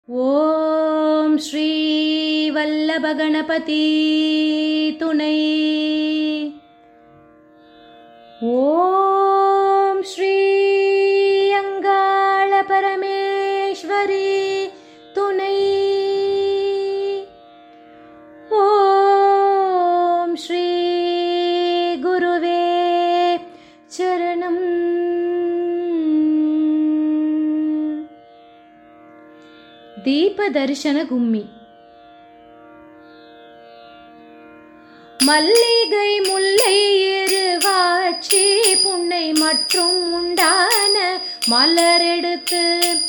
ஓம் ஸ்ரீ வல்லப கணபதி துணை ஓம் ஸ்ரீ அங்காள பரமேஸ்வரி துணை ஓம் ஸ்ரீ குருவே சரணம் தீப தரிசன கும்மி மல்லிகை முல்லை இருவாட்சி புன்னை மற்றும் உண்டான மலரெடுத்து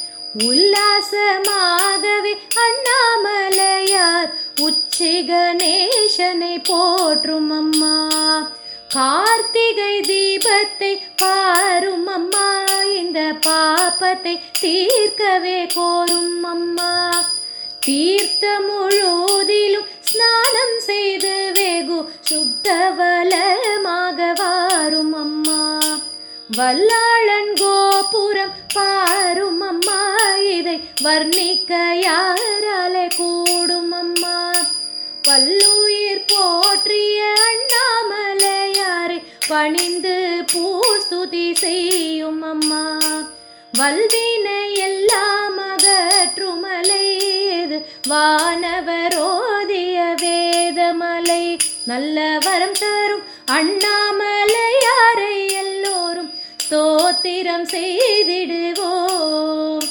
உல்லாசமாகவே அண்ணாமலையார் உச்சி கணேசனை போற்றும் அம்மா கார்த்திகை தீபத்தை பாரும் அம்மா இந்த பாப்பத்தை தீர்க்கவே கோரும் அம்மா தீர்த்த முழுதிலும் ஸ்நானம் செய்து வெகு சுத்தவலமாக வாரும் அம்மா வல்லாளன் கோபுரம் பாரும் அம்மா இதை வர்ணிக்க யாராலே கூடும் அம்மா பல்லுயிர் போற்றிய அண்ணாமலையாரை பணிந்து பூஸ்துதி செய்யும் அம்மா வல்வினை எல்லாம் அகற்றுமலை இது வானவரோதிய வேதமலை நல்ல வரம் தரும் அண்ணாமலையாரை எல்லோரும் ஸ்தோத்திரம் செய்திடுவோம்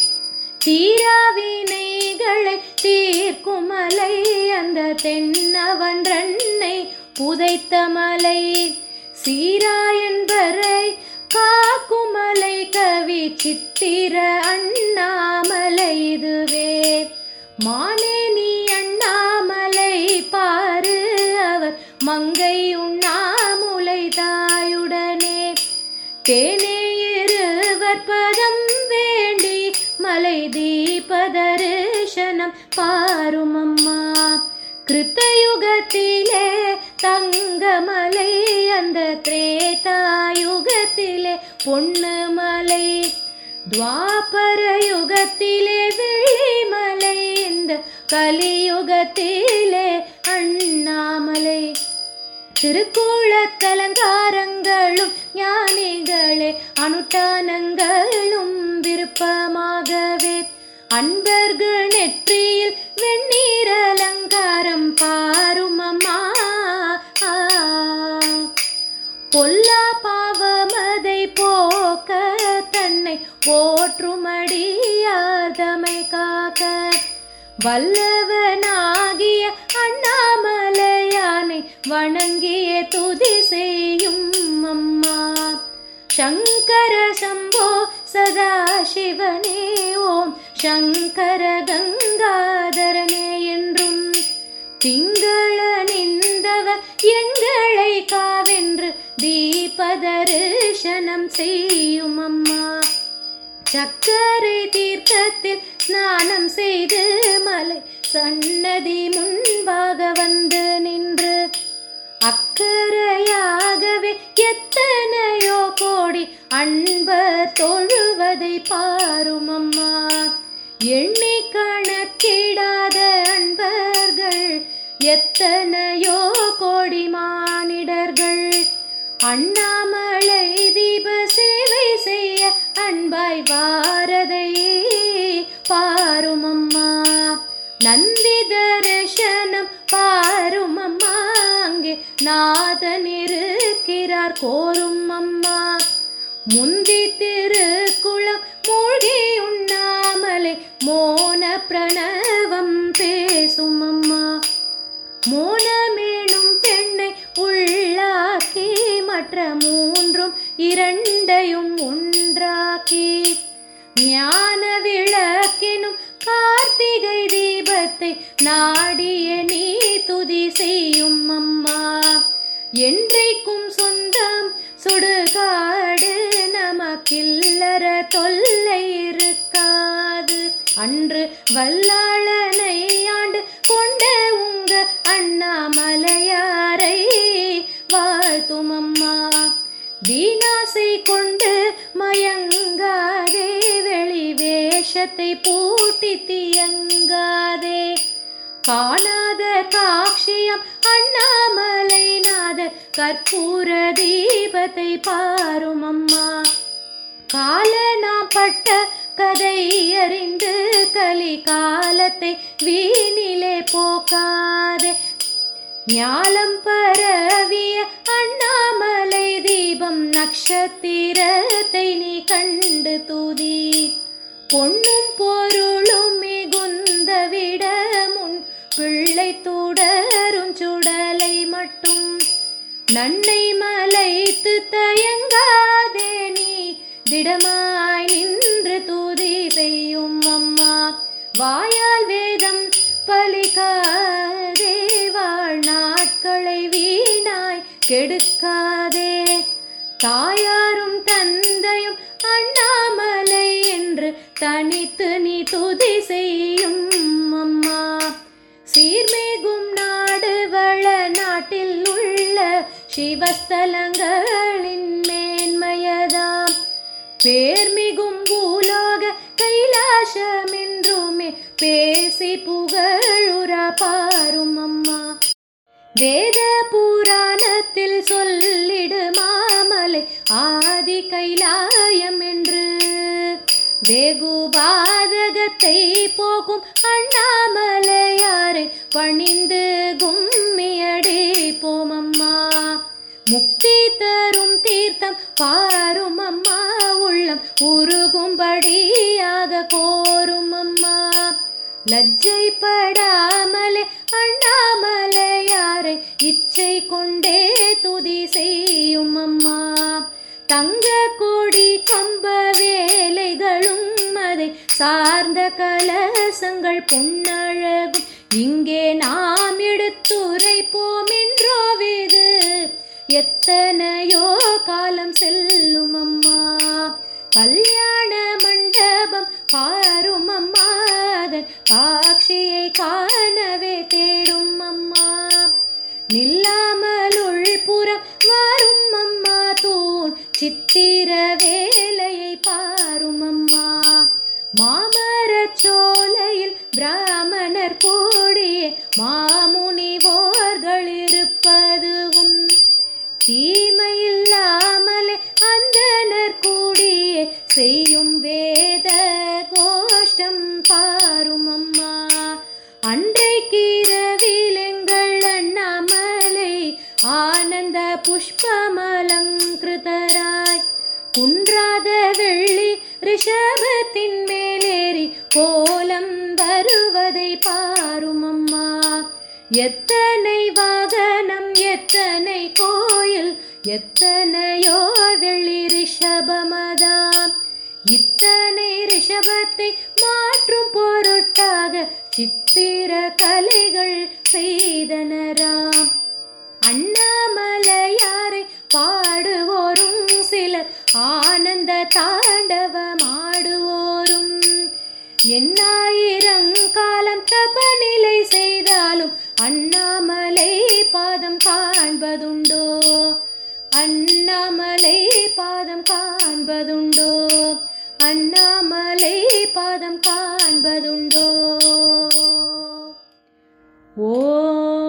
தீராவினைகளை தீர்க்கும் மலை அந்த தென்னவன்றன்னை புதைத்த மலை சீரா என்பரை காக்கும் மலை கவி சித்திர அண்ணாமலை இதுவே மானே நீ அண்ணாமலை பாரு அவர் மங்கை உண்ணாமுலை தாயுடனே தேனே இருவர் பதம் வேண்டி மலை தீபதரிசனம் பாரும் அம்மா கிருத்தயுகத்திலே தங்கமலை அந்த திரேதாயுகத்திலே பொண்ணு மலை துவாபர யுகத்திலே வெள்ளிமலை இந்த கலியுகத்திலே அண்ணாமலை திருக்கூளத்தலங்காரங்களும் ஞானிகளே அனுட்டானங்களும் விருப்பமாகவே அன்பர்கள் நெற்றியில் வெந்நீர் அலங்காரம் பாரும் அம்மா பொல்லா பாவமதை போக்க தன்னை போற்றுமடியாதமை காக்க வல்லவனாகிய அண்ணாமலையானை வணங்கிய துதி செய்யும் அம்மா சங்கர சம்போ சதா சிவனே ஓம் சங்கர கங்காதரனே என்றும் திங்கள நின்றவ எங்களை காவென்று தீபதரிசனம் செய்யும் அம்மா சக்கரை தீர்த்தத்தில் ஸ்நானம் செய்து மலை சன்னதி முன்பாக வந்து நின்று அக்கறையாகவே எத்தனையோ கோடி அன்பர் தொழுவதை பாரும் அம்மா எண்ணி கணக்கிடாத அன்பர்கள் எத்தனையோ கோடி மானிடர்கள் அண்ணாமலை தீப சேவை செய்ய அன்பாய் வாரதையே பாரும் அம்மா நந்தி தரிசனம் பாரும் அம்மா அங்கே நாதன் இருக்கிறார் கோரும் அம்மா முந்தி திருக்குளம் மூழ்கி உண்ணாமலை மோன பிரணவம் பேசும் அம்மா மோனமேனும் பெண்ணை உள்ளாக்கி மற்ற மூன்றும் இரண்டையும் ஒன்றாக்கி ஞான விளக்கினும் கார்த்திகை தீபத்தை நாடிய நீ துதி செய்யும் அம்மா என்றைக்கும் சொந்தம் சுடுகாடு நமக்கில்லற தொல்லை இருக்காது அன்று வல்லாளனை ஆண்டு கொண்ட உங்க அண்ணாமலையாரை வாழ்த்தும் அம்மா வீணாசை கொண்டு மயங்காதே வெளி வேஷ கோஷத்தை பூட்டி தியங்காதே காணாத காட்சியம் அண்ணாமலை நாத கற்பூர தீபத்தை பாரும் அம்மா கால நாம் பட்ட கதை அறிந்து கலி காலத்தை வீணிலே போக்காதே ஞாலம் பரவிய அண்ணாமலை தீபம் நட்சத்திரத்தை நீ கண்டு தூதி பொன்னும் பொருளும் மிகுந்த விட முன் பிள்ளை தொடரும் சுடலை மட்டும் நன்னை மலைத்து தயங்காதே நீ திடமாய் நின்று தூதி செய்யும் அம்மா வாயால் வேதம் பலிக்காதே வாழ் நாட்களை வீணாய் கெடுக்காதே தாயாரும் தந்தையும் அண்ணாமலை என்று தனித்து நீ துதி செய்யும் அம்மா சீர்மேகும் நாடு வள நாட்டில் உள்ள சிவஸ்தலங்களின் மேன்மையதாம் பேர்மிகும் பூலோக கைலாசமென்றுமே பேசி புகழுற பாரும் அம்மா வேத புராணத்தில் சொல்லிடு மாமலை ஆதி கைலாயம் என்று வெகு பாதகத்தை போகும் அண்ணாமலையாரை பணிந்து கும்மியடி போமம்மா முக்தி தரும் தீர்த்தம் பாரும் அம்மா உள்ளம் உருகும்படியாக கோரும் அம்மா லஜ்ஜை படாமலே அண்ணாமலையாரை இச்சை கொண்டே துதி செய்யும் அம்மா தங்க கொடி கம்ப வேலைகளும் அதை சார்ந்த கலசங்கள் பொன்னழகும் இங்கே நாம் எடுத்துரைப்போம் என்றோவிது எத்தனையோ காலம் செல்லும் அம்மா கல்யாண மண்டபம் பாரும் அம்மா அதன் காட்சியை காணவே தேடும் அம்மா நில்லாமல் உள்புறம் வரும் அம்மா தூண் சித்திர வேலையை பாரும் அம்மா மாமரச் சோலையில் பிராமணர் கூடிய மாமுனிவோர்கள் இருப்பது உன் தீமையில்லாமலே அந்தனர் கூடிய செய்யும் வேத கோஷ்டம் பாரும் அம்மா அன்றைக்கிரவில் எங்கள் அண்ணாமலை ஆனந்த புஷ்பமலங்கிருதராய் குன்றாத வெள்ளி ரிஷபத்தின் மேலேறி கோலம் வருவதை பாரும் அம்மா எத்தனை வாகனம் எத்தனை கோயில் எத்தனையோ வெள்ளி ரிஷபமதாம் இத்தனை ரிஷபத்தை மாற்றும் பொருட்டாக சித்திர கலைகள் செய்தனராம் அண்ணாமலையாரை பாடுவோரும் சிலர் ஆனந்த தாண்டவமாடுவோரும் எண்ணாயிரங்காலம் தபநிலை செய்தாலும் அண்ணாமலை பாதம் காண்பதுண்டோ அண்ணாமலை பாதம் காண்பதுண்டோ அண்ணாமலை பாதம் காண்பதுண்டோ ஓ